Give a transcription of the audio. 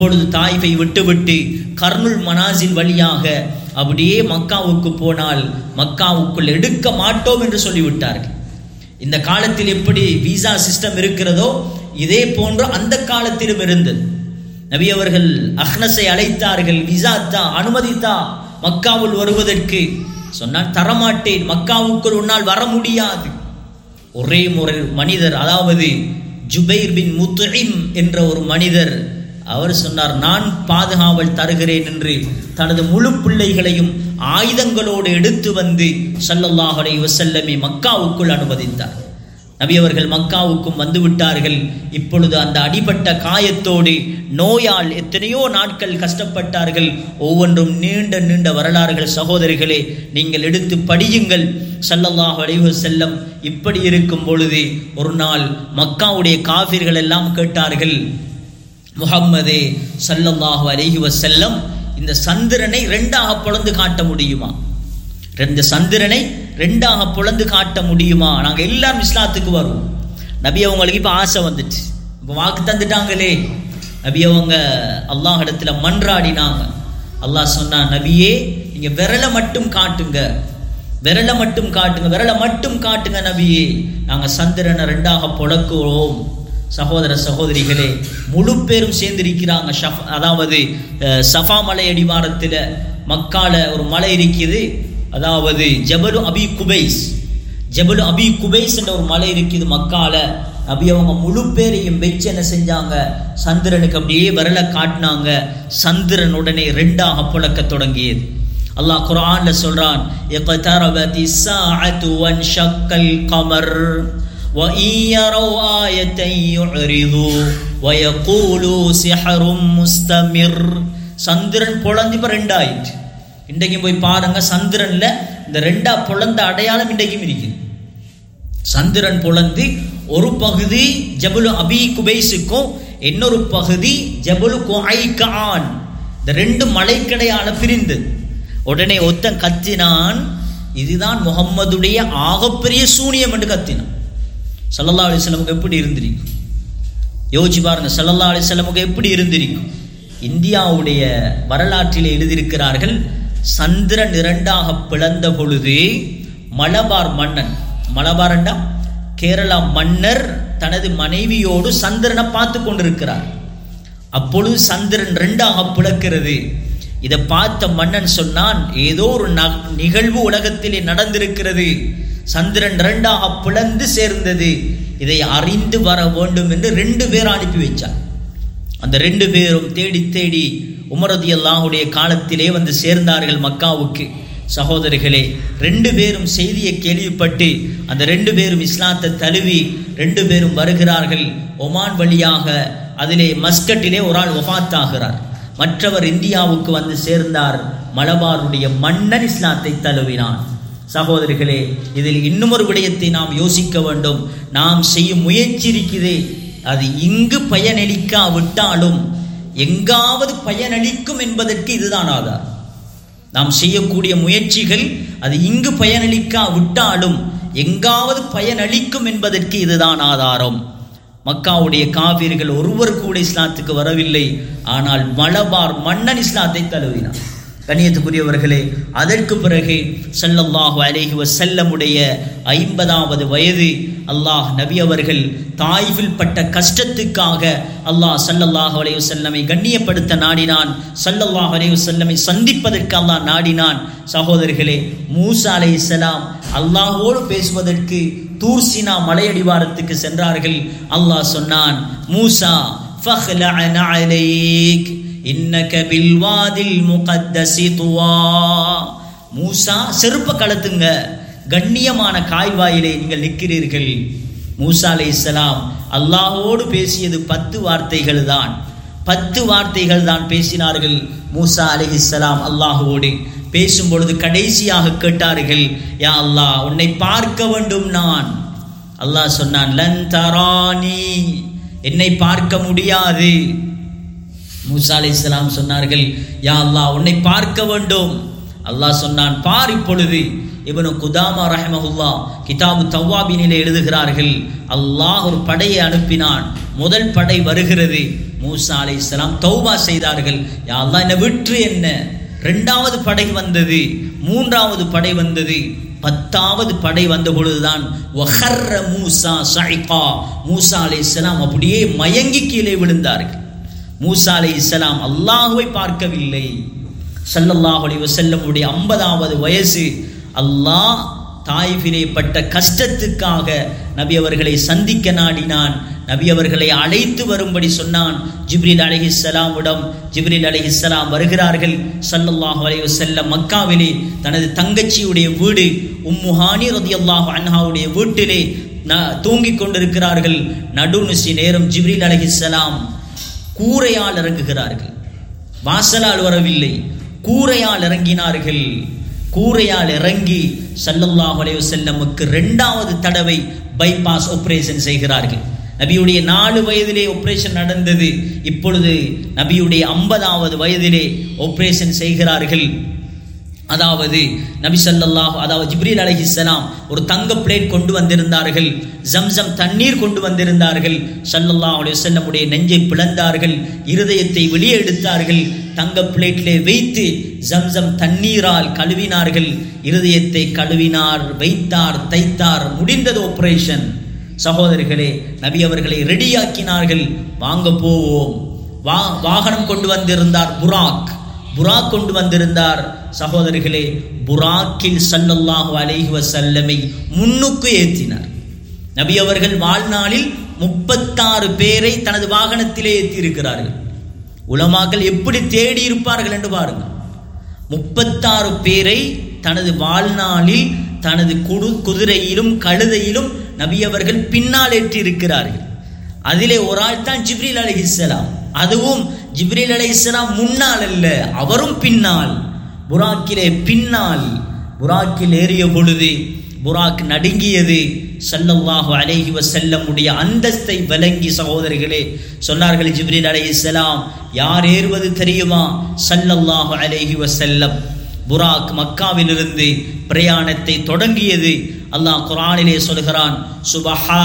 அப்பொழுது தாய்வை விட்டுவிட்டு கர்னுல் மனாசில் வழியாக அப்படியே மக்காவுக்கு போனால் மக்காவுக்குள் எடுக்க மாட்டோம் என்று சொல்லிவிட்டார்கள் இந்த காலத்தில் எப்படி விசா சிஸ்டம் இருக்கிறதோ இதே போன்று அந்த காலத்திலும் இருந்தது நபி அவர்கள் அஹ்னஸை அழைத்தார்கள் விசா தா அனுமதித்தா மக்காவுள் வருவதற்கு சொன்னான் தரமாட்டேன் மக்காவுக்குள் உன்னால் வர முடியாது ஒரே முறை மனிதர் அதாவது ஜுபைர் பின் முத்துஇம் என்ற ஒரு மனிதர் அவர் சொன்னார் நான் பாதுகாவல் தருகிறேன் என்று தனது முழு பிள்ளைகளையும் ஆயுதங்களோடு எடுத்து வந்து ஸல்லல்லாஹு அலைஹி வஸல்லமை மக்காவுக்குள் அனுமதித்தார் நபி அவர்கள் மக்காவுக்கும் வந்து விட்டார்கள் இப்பொழுது அந்த அடிபட்ட காயத்தோடு நோயால் எத்தனையோ நாட்கள் கஷ்டப்பட்டார்கள் ஒவ்வொன்றும் நீண்ட நீண்ட வரலாறுகள் சகோதரிகளே நீங்கள் எடுத்து படியுங்கள் ஸல்லல்லாஹு அலைஹி வஸல்லம் இப்படி இருக்கும் பொழுது ஒரு நாள் மக்காவுடைய காஃபிர்கள் எல்லாம் கேட்டார்கள் முஹம்மதே ஸல்லல்லாஹு அலைஹி வஸல்லம் இந்த சந்திரனை ரெண்டாக பொளந்து காட்ட முடியுமா ரெண்டு சந்திரனை ரெண்டாக பொளந்து காட்ட முடியுமா நாங்கள் எல்லாரும் இஸ்லாத்துக்கு வருவோம் நபி அவங்களுக்கு இப்போ ஆசை வந்துட்டு இப்போ வாக்கு தந்துட்டாங்களே நபி அவங்க அல்லாஹ் இடத்துல மன்றாடினாங்க அல்லாஹ் சொன்னா நபியே நீங்க விரலை மட்டும் காட்டுங்க விரலை மட்டும் காட்டுங்க விரலை மட்டும் காட்டுங்க நபியே நாங்க சந்திரனை ரெண்டாக பொழக்குவோம் சகோதர சகோதரிகளே முழு பேரும் சேர்ந்திருக்கிறாங்க ஷஃப் அதாவது அஹ், சஃபா மலை அடிவாரத்தில் மக்கால ஒரு மலை இருக்குது அதாவது ஜபலு அபி குபைஸ் ஜபலு அபி குபைஸ் என்ற ஒரு மலை இருக்குது மக்கால நபி அவங்க முழு பேரையும் வச்சு என்ன செஞ்சாங்க சந்திரனுக்கு அப்படியே விரல காட்டினாங்க சந்திரன் உடனே ரெண்டாக புழக்க தொடங்கியது அல்லாஹ் குர்ஆன்ல சொல்றான் இக்தரபதி الساعة وانشق القمر وإن يروا آية يعرضوا ويقولوا سحر مستمر சந்திரன் பொழந்து இப்ப ரெண்டாயிட்டு இன்றைக்கும் போய் பாருங்க சந்திரன்ல இந்த ரெண்டா பொழந்த அடையாளம் இன்றைக்கும் இருக்குது சந்திரன் பொழந்து ஒரு பகுதி ஜபுலு அபி குபைஸுக்கும் இன்னொரு பகுதி ஜபுலு குஐகான் இந்த ரெண்டு மலைக்கடையால பிரிந்தது உடனே ஒத்தன் கத்தினான் இதுதான் முகம்மதுடைய ஆகப்பெரிய சூனியம் என்று கத்தினான் சல்லல்லா அலிஸ்லமுக்கு எப்படி இருந்திருக்கும் யோசிச்சு பாருங்க சல்லல்லா அலிஸ்லமுக்கு எப்படி இருந்திருக்கும் இந்தியாவுடைய வரலாற்றில் எழுதியிருக்கிறார்கள் சந்திரன் இரண்டாக பிளந்த பொழுது மலபார் மன்னன் மலபாரண்டா கேரளா மன்னர் தனது மனைவியோடு சந்திரனை பார்த்து கொண்டிருக்கிறார் அப்பொழுது சந்திரன் ரெண்டாக பிளக்கிறது இதை பார்த்த மன்னன் சொன்னான் ஏதோ ஒரு ந- நிகழ்வு உலகத்திலே நடந்திருக்கிறது சந்திரன் இரண்டாக பிளந்து சேர்ந்தது இதை அறிந்து வர வேண்டும் என்று ரெண்டு பேர் அனுப்பி வச்சார் அந்த ரெண்டு பேரும் தேடி தேடி உமரதி அல்லாஹுடைய காலத்திலே வந்து சேர்ந்தார்கள் மக்காவுக்கு சகோதரிகளே ரெண்டு பேரும் செய்தியை கேள்விப்பட்டு அந்த ரெண்டு பேரும் இஸ்லாத்தை தழுவி ரெண்டு பேரும் வருகிறார்கள் ஒமான் வழியாக அதிலே மஸ்கட்டிலே ஒரு ஆள் ஒஃபாத்தாகிறார் மற்றவர் இந்தியாவுக்கு வந்து சேர்ந்தார் மலபாருடைய மன்னன் இஸ்லாத்தை தழுவினான் சகோதரிகளே இதில் இன்னும் ஒரு விடயத்தை நாம் யோசிக்க வேண்டும் நாம் செய்யும் முயற்சி இருக்குதே அது இங்கு பயனளிக்காவிட்டாலும் எங்காவது பயனளிக்கும் என்பதற்கு இதுதான் ஆதாரம் நாம் செய்யக்கூடிய முயற்சிகள் அது இங்கு பயனளிக்காவிட்டாலும் எங்காவது பயனளிக்கும் என்பதற்கு இதுதான் ஆதாரம் மக்காவுடைய காவிர்கள் ஒருவர் கூட இஸ்லாத்துக்கு வரவில்லை ஆனால் மலபார் மன்னன் இஸ்லாத்தை தழுவினார் கண்ணியத்துக்குரியவர்களே அதற்கு பிறகு ஸல்லல்லாஹு அலைஹி வஸல்லமுடைய ஐம்பதாவது வயது அல்லாஹ் நபி அவர்கள் தாய்வில் பட்ட கஷ்டத்துக்காக அல்லாஹ் ஸல்லல்லாஹு அலைஹி வஸல்லமை கண்ணியப்படுத்த நாடினான் ஸல்லல்லாஹு அலைஹி வஸல்லமை சந்திப்பதற்கு அல்லாஹ் நாடினான் சகோதரர்களே மூசா அலைஹிஸ்ஸலாம் அல்லாஹ்வோடு பேசுவதற்கு தூர்சினா மலையடிவாரத்துக்கு சென்றார்கள் அல்லாஹ் சொன்னான் மூசா ஃபஹ்லஅ அலைக் இன்னக பில்வாதில் முகத்தசி துவா மூசா செருப்ப கலத்துங்க கண்ணியமான காய்வாயிலே நீங்கள் நிற்கிறீர்கள் மூசா அலை இஸ்லாம் அல்லாஹோடு பேசியது பத்து வார்த்தைகள் தான் பத்து வார்த்தைகள் தான் பேசினார்கள் மூசா அலை இஸ்லாம் அல்லாஹுவோடு பேசும் பொழுது கடைசியாக கேட்டார்கள் யா அல்லாஹ் உன்னை பார்க்க வேண்டும் நான் அல்லாஹ் சொன்னான் லன் தரானி என்னை பார்க்க முடியாது மூசா அலை இஸ்லாம் சொன்னார்கள் யா அல்லாஹ் உன்னை பார்க்க வேண்டும் அல்லாஹ் சொன்னான் பார் இப்பொழுது இவனு குதாமா ரஹமஹுல்லா கிதாபு தவ்வாபினிலே எழுதுகிறார்கள் அல்லாஹ் ஒரு படையை அனுப்பினான் முதல் படை வருகிறது மூசா அலை இஸ்லாம் தௌபா செய்தார்கள் யா அல்லாஹ் என்ன விற்று என்ன ரெண்டாவது படை வந்தது மூன்றாவது படை வந்தது பத்தாவது படை வந்த பொழுதுதான் வஹர்ர மூசா சைகா மூசா அலை இஸ்லாம் அப்படியே மயங்கி கீழே விழுந்தார்கள் மூசா அலை இஸ்லாம் அல்லாஹுவை பார்க்கவில்லை சல்லல்லாஹு அலைஹி வஸல்லமுடைய ஐம்பதாவது வயசு அல்லாஹ் தாய்ஃபிலே பட்ட கஷ்டத்துக்காக நபி அவர்களை சந்திக்க நாடினான் நபி அவர்களை அழைத்து வரும்படி சொன்னான் ஜிப்ரில் அலைஹிஸ்ஸலாமிடம் ஜிப்ரில் அலைஹிஸ்ஸலாம் வருகிறார்கள் சல்லல்லாஹு அலைஹி வஸல்லம் மக்காவிலே தனது தங்கச்சியுடைய வீடு உம்முஹானி ரதியல்லாஹு அன்ஹாவுடைய வீட்டிலே ந- தூங்கிக் கொண்டிருக்கிறார்கள் நடுநிசி நேரம் ஜிப்ரில் அலைஹிஸ்ஸலாம் கூரையால் இறங்குகிறார்கள் வாசலால் வரவில்லை கூரையால் இறங்கினார்கள் கூரையால் இறங்கி சல்லல்லாஹு அலைஹி வஸல்லமுக்கு ரெண்டாவது தடவை பைபாஸ் ஆபரேஷன் செய்கிறார்கள் நபியுடைய நாலு வயதிலே ஆபரேஷன் நடந்தது இப்பொழுது நபியுடைய ஐம்பதாவது வயதிலே ஆபரேஷன் செய்கிறார்கள் அதாவது நபி ஸல்லல்லாஹு அதாவது ஜிப்ரீல் அலைஹிஸ்ஸலாம் ஒரு தங்க பிளேட் கொண்டு வந்திருந்தார்கள் ஜம்சம் தண்ணீர் கொண்டு வந்திருந்தார்கள் ஸல்லல்லாஹு அலைஹி வஸல்லமுடைய நெஞ்சை பிளந்தார்கள் இருதயத்தை வெளியே எடுத்தார்கள் தங்க பிளேட்டிலே வைத்து ஜம்சம் தண்ணீரால் கழுவினார்கள் இருதயத்தை கழுவினார் வைத்தார் தைத்தார் முடிந்தது ஆபரேஷன் சகோதரிகளே நபி அவர்களை ரெடியாக்கினார்கள் வாங்க போவோம் வா வாகனம் கொண்டு வந்திருந்தார் புராக் புராக் கொண்டு வந்திருந்தார் சகோதரிகளே புராக்கில் சல்லல்லாஹு அலைஹி வஸல்லமை முன்னுக்கு ஏற்றினார் நபி அவர்கள் வாழ்நாளில் முப்பத்தாறு பேரை தனது வாகனத்திலே ஏற்றியிருக்கிறார்கள் உலமாக்கள் எப்படி தேடி இருப்பார்கள் என்று பாருங்கள் முப்பத்தாறு பேரை தனது வாழ்நாளில் தனது குடு குதிரையிலும் கழுதையிலும் நபி அவர்கள் பின்னால் ஏற்றியிருக்கிறார்கள் அதிலே ஒரு ஆள் தான் ஜிப்ரீல் அலைஹிஸ்ஸலாம் அதுவும் ஜிப்ரீல் அலைஹிஸ்ஸலாம் முன்னால் அல்ல அவரும் பின்னால் புராக்கிலே பின்னால் புராக்கில் ஏறிய பொழுது புராக் நடுங்கியது ஸல்லல்லாஹு அலைஹி வஸல்லமுடைய அந்தஸ்தை விளங்கி சகோதரிகளே சொன்னார்கள் ஜிப்ரீல் அலைஹிஸ்ஸலாம் யார் ஏறுவது தெரியுமா ஸல்லல்லாஹு அலைஹி வஸல்லம் புராக் மக்காவிலிருந்து பிரயாணத்தை தொடங்கியது அல்லாஹ் குர்ஆனிலே சொல்கிறான் சுபஹா